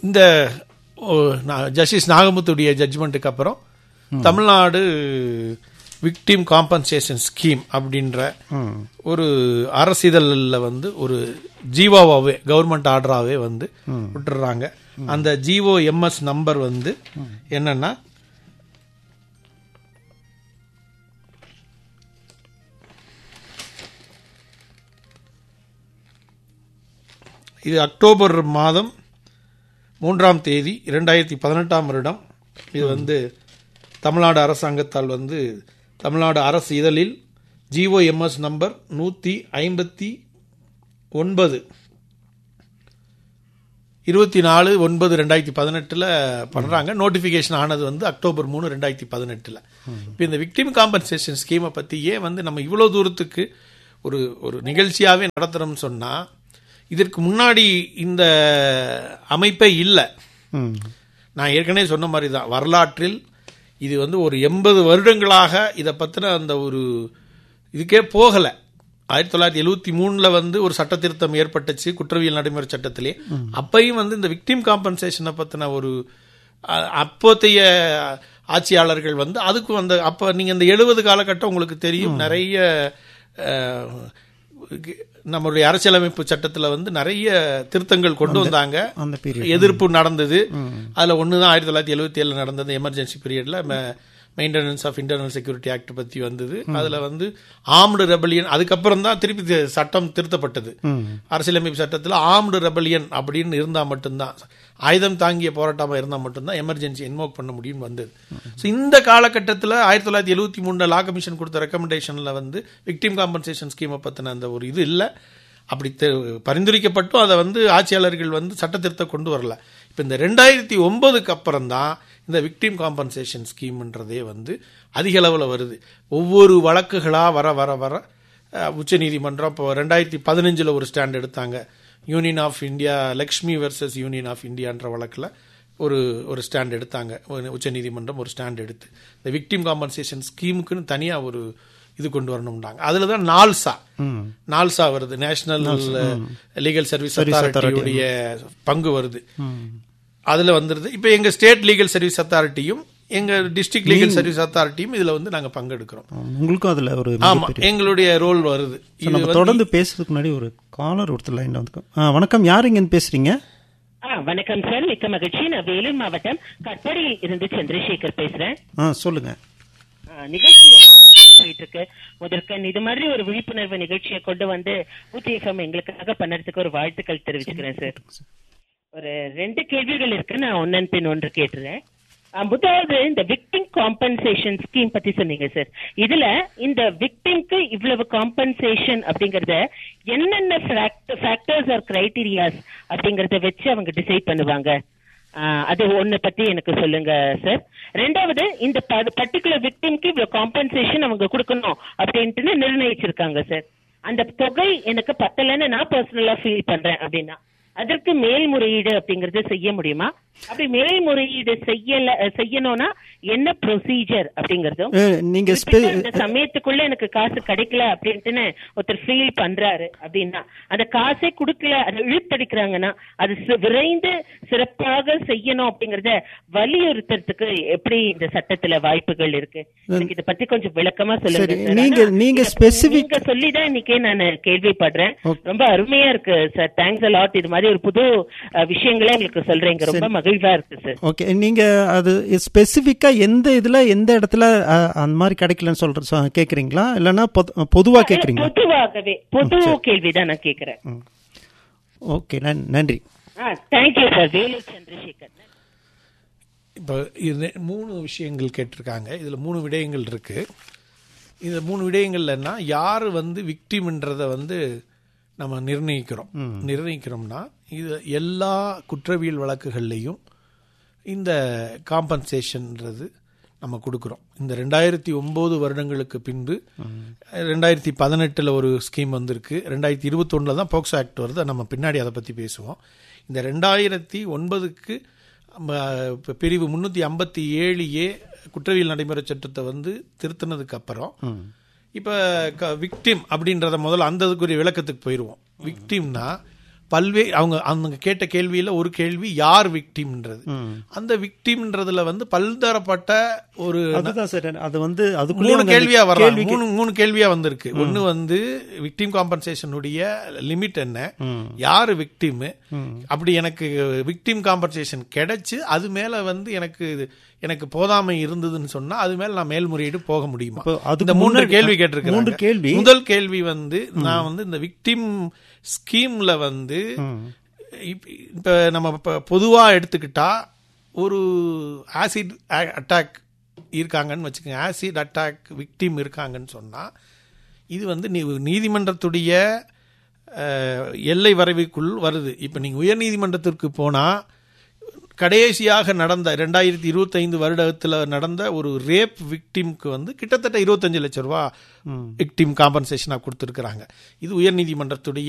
இந்த ஜஸ்டிஸ் நாகமுத்துடைய ஜட்ஜ்மெண்ட்டுக்கு அப்புறம் Tamil Nadu victim compensation scheme அப்படின்ற ஒரு அரசிதழில் வந்து ஒரு ஜீவோவாவே கவர்மெண்ட் ஆர்டராகவே வந்து விட்டுறாங்க அந்த ஜிஓ எம்எஸ் நம்பர் வந்து என்னன்னா இது அக்டோபர் மாதம் மூன்றாம் தேதி இரண்டாயிரத்தி பதினெட்டாம் வருடம் இது வந்து தமிழ்நாடு அரசாங்கத்தால் வந்து தமிழ்நாடு அரசு இதழில் ஜிஓஎம்எஸ் நம்பர் நூற்றி ஐம்பத்தி ஒன்பது இருபத்தி நாலு ஒன்பது ரெண்டாயிரத்தி பதினெட்டில் பண்ணுறாங்க நோட்டிஃபிகேஷன் ஆனது வந்து அக்டோபர் மூணு ரெண்டாயிரத்தி பதினெட்டில் இப்போ இந்த விக்டிம் காம்பன்சேஷன் ஸ்கீமை பற்றி ஏன் வந்து நம்ம இவ்வளோ தூரத்துக்கு ஒரு ஒரு நிகழ்ச்சியாகவே நடத்துகிறோம்னு சொன்னால் இதற்கு முன்னாடி இந்த அமைப்பே இல்லை நான் ஏற்கனவே சொன்ன மாதிரி தான் வரலாற்றில் இது வந்து ஒரு எண்பது வருடங்களாக இதை பற்றின அந்த ஒரு இதுக்கே போகலை ஆயிரத்தி தொள்ளாயிரத்தி எழுவத்தி மூணில் வந்து ஒரு சட்ட திருத்தம் ஏற்பட்டுச்சு குற்றவியல் நடைமுறை சட்டத்திலே அப்பையும் வந்து இந்த விக்டிம் காம்பன்சேஷனை பற்றின ஒரு அ- அப்போதைய ஆட்சியாளர்கள் வந்து அதுக்கும் அந்த அப்போ நீங்கள் இந்த எழுபது காலகட்டம் உங்களுக்கு தெரியும் நிறைய அஹ், நம்மளுடைய அரசியலமைப்பு சட்டத்தில் வந்து நிறைய திருத்தங்கள் கொண்டு வந்தாங்க அந்த பீரியட் எதிர்ப்பு நடந்தது அதுல ஒன்று தான் ஆயிரத்தி தொள்ளாயிரத்தி எழுபத்தி ஏழில் நடந்தது எமர்ஜென்சி பீரியட்ல maintenance of internal security act பத்தி வந்தது அதுல வந்து ஆம்டு ரெபலியன் அதுக்கப்புறம் தான் திருப்பி தி- சட்டம் திருத்தப்பட்டது அரசியலமைப்பு சட்டத்தில் ஆம்டு ரெபலியன் அப்படின்னு இருந்தா மட்டும்தான் ஆயுதம் தாங்கிய போராட்டமா இருந்தா மட்டும்தான் எமர்ஜென்சி இன்வோக் பண்ண முடியும்னு வந்தது ஸோ இந்த காலகட்டத்தில் ஆயிரத்தி தொள்ளாயிரத்தி எழுபத்தி மூணுல லா கமிஷன் கொடுத்த ரெக்கமெண்டேஷன்ல வந்து விக்டிம் காம்பன்சேஷன் ஸ்கீமை பத்தின அந்த ஒரு இது இல்லை அப்படி தெ- பரிந்துரைக்கப்பட்டும் அதை வந்து ஆட்சியாளர்கள் வந்து சட்ட திருத்தம் கொண்டு வரல இப்போ இந்த ரெண்டாயிரத்தி ஒன்பதுக்கு அப்புறம் தான் இந்த விக்டிம் காம்பன்சேஷன் ஸ்கீம்ன்றதே வந்து அதிக அளவில் வருது ஒவ்வொரு வழக்குகளாக வர வர வர அஹ், உச்சநீதிமன்றம் இப்போ ரெண்டாயிரத்தி பதினஞ்சில் ஒரு ஸ்டாண்ட் எடுத்தாங்க union of India Lakshmi versus union of இந்தியான்ற வழக்கில் ஒரு ஒரு ஸ்டாண்ட் எடுத்தாங்க ஒரு உச்சநீதிமன்றம் ஒரு ஸ்டாண்ட் எடுத்து இந்த விக்டிம் காம்பன்சேஷன் ஸ்கீமுக்குன்னு தனியாக ஒரு இது கொண்டு வரணும்னாங்க அதில் தான் நால்சா நால்சா வருது நேஷனல் லீகல் சர்வீஸ் அத்தாரிட்டியுடைய பங்கு வருது அதுல வந்துருது இப்போ எங்க ஸ்டேட் லீகல் சர்வீஸ் அத்தாரிட்டியும் எங்க டிஸ்ட்ரிக்ட் லீகல் சர்வீஸ் அத்தாரிட்டியும் இதுல வந்து நாங்க பங்கெடுக்கிறோம் உங்களுக்கும் அதுல ஒரு ஆமா மிகப்பெரிய- எங்களுடைய ரோல் வருது So, இது நம்ம வந்து- தொடர்ந்து பேசுறதுக்கு முன்னாடி ஒரு காலர் ஒருத்தர் லைன்ல வந்து ஆ, வணக்கம் யார் இங்க பேசுறீங்க ஆ, வணக்கம் சார் மிக்க மகிழ்ச்சி நான் வேலூர் மாவட்டம் கட்பாடியில் இருந்து சந்திரசேகர் பேசுறேன் ஆ சொல்லுங்க ஆ, நிகழ்ச்சி ரொம்ப சிறப்பா போயிட்டு இருக்கு முதற்கண் இது மாதிரி ஒரு விழிப்புணர்வு நிகழ்ச்சியை கொண்டு வந்து ஊட்டி எஃப்எம் எங்களுக்காக பண்ணறதுக்கு ஒரு வாழ்த்துக்கள் தெரிவிச்சுக்கிறேன் சார் ஒரு ரெண்டு கேள்விகள் இருக்கு நான் ஒன்னன் பின் ஒன்று கேட்டுறேன் ஆ, முதலாவது இந்த விக்டிம் காம்பன்சேஷன் ஸ்கீம் பத்தி சொன்னீங்க சார் இதுல இந்த விக்டிம்க்கு இவ்வளவு காம்பன்சேஷன் அப்படிங்கறத என்னென்ன ஃபேக்டர்ஸ் ஆர் கிரைட்டீரியாஸ் அப்படிங்கறத வச்சு அவங்க டிசைட் பண்ணுவாங்க ஆ, அது ஒண்ணு பத்தி எனக்கு சொல்லுங்க சார் ரெண்டாவது இந்த பர்டிகுலர் விக்டிம்க்கு இவ்வளவு காம்பன்சேஷன் அவங்க கொடுக்கணும் அப்படின்ட்டு நிர்ணயிச்சிருக்காங்க சார் அந்த தொகை எனக்கு பத்தலைன்னு நான் பர்சனலா ஃபீல் பண்றேன் அப்படின்னா அதற்கு மேல்முறையீடு அப்படிங்கறது செய்ய முடியுமா அப்படி மேல்முறையீடு செய்யல செய்யணும்னா என்ன ப்ரொசீஜர் அப்படிங்கறதும் ஏ, நீங்க ஸ்பெ- குறிப்பிட்ட இந்த சமயத்துக்குள்ள எனக்கு காசு கிடைக்கல அப்படின்ட்டுன்னு ஒருத்தர் ஃபீல் பண்றாரு அப்படின்னா அந்த காசே கொடுக்கல அதை இழுத்தடிக்கிறாங்கன்னா அது சி- விரைந்து சிறப்பாக செய்யணும் அப்படிங்கறத வலியுறுத்துறதுக்கு எப்படி இந்த சட்டத்துல வாய்ப்புகள் இருக்கு எனக்கு இதை பத்தி கொஞ்சம் விளக்கமா சொல்லுங்க சரி, சார். நீங்க- ஆனா, நீங்க இத specific- நீங்க சொல்லிதான் இன்னைக்கே நான் கேள்விப்படுறேன் Okay. ரொம்ப அருமையா இருக்கு சார் தேங்க்ஸ் லாட் இது மாதிரி ஒரு புது அஹ், விஷயங்களை எங்களுக்கு சொல்றீங்க ரொம்ப மகிழ்வா இருக்கு சார் ஓகே நீங்க அது ஸ்பெசிஃபிக்கா எந்த இதுல எந்த இடத்துல அ, அந்த மாதிரி கிடைக்கலன்னு சொல்ற சொ- கேக்குறீங்களா இல்லைன்னா பொது- பொதுவா கேக்குறீங்களா பொதுவாகவே பொது கேள்விதான் நான் கேக்குறேன் ஓகே நன்- நன்றி தேங்க்யூ சார் வேலூர் சந்திரசேகர் இப்போ இது மூணு விஷயங்கள் கேட்டிருக்காங்க இதில் மூணு விடயங்கள் இருக்கு இந்த மூணு விடயங்கள்லன்னா யார் வந்து விக்டிம்ன்றதை வந்து நம்ம நிர்ணயிக்கிறோம் நிர்ணயிக்கிறோம்னா இது எல்லா குற்றவியல் வழக்குகள்லையும் இந்த காம்பன்சேஷன்ன்றது நம்ம கொடுக்குறோம் இந்த ரெண்டாயிரத்தி ஒம்பது வருடங்களுக்கு பின்பு ரெண்டாயிரத்தி பதினெட்டில் ஒரு ஸ்கீம் வந்திருக்கு ரெண்டாயிரத்தி இருபத்தொன்னில் தான் போக்சோ ஆக்ட் வருது நம்ம பின்னாடி அதை பற்றி பேசுவோம் இந்த ரெண்டாயிரத்தி ஒன்பதுக்கு பிரிவு முந்நூற்றி ஐம்பத்தி ஏழு ஏ குற்றவியல் நடைமுறை சட்டத்தை வந்து திருத்தினதுக்கு அப்புறம் இப்போ விக்டிம் அப்படின்றத முதல்ல அந்த இதுக்குரிய விளக்கத்துக்கு போயிடுவோம் விக்டிம்னா பல்வேறு அவங்க அவங்க கேட்ட கேள்வியில ஒரு கேள்வி யார் விக்டிம்ன்றது ம். அந்த விக்டிம்ன்றதுல வந்து பல்தரப்பட்ட ஒரு அதுதான் சார் அது வந்து அதுக்குள்ளே மூணு வந்து கேள்வியா அந்த வரலாம் கேள்வி மூணு மூணு கேள்வியா வந்திருக்கு ஒன்னு வந்து விக்டிம் காம்பன்சேஷனுடைய லிமிட் என்ன ம். யாரு விக்டிம் அப்படி எனக்கு விக்டிம் காம்பன்சேஷன் கிடைச்சு அது மேல வந்து எனக்கு இது- எனக்கு போதாமை இருந்ததுன்னு சொன்னா அது மேல நான் மேல்முறையீடு போக முடியுமா இப்போ அதுக்கு இந்த மூன்று முன்னாடி- கேள்வி மூன்று கேட்டிருக்கேன் கேள்வி. முதல் கேள்வி வந்து நான் வந்து இந்த விக்டிம் ஸ்கீம்ல வந்து இப்ப இப்ப நம்ம இப்ப பொதுவா எடுத்துக்கிட்டா ஒரு ஆசிட் அட்டாக் இருக்காங்கன்னு வச்சுக்கோங்க ஆசிட் அட்டாக் விக்டிம் இருக்காங்கன்னு சொன்னா இது வந்து நீ நீதிமன்றத்துடைய அஹ், எல்லை வரைவுக்குள் வருது இப்போ நீங்கள் உயர்நீதிமன்றத்திற்கு போனால் கடைசியாக நடந்த ரெண்டாயிரத்தி இருபத்தைந்து வருடத்தில் நடந்த ஒரு ரேப் விக்டிம்க்கு வந்து கிட்டத்தட்ட இருபத்தஞ்சு லட்ச ரூபா விக்டிம் காம்பன்சேஷனாக கொடுத்துருக்குறாங்க இது உயர்நீதிமன்றத்துடைய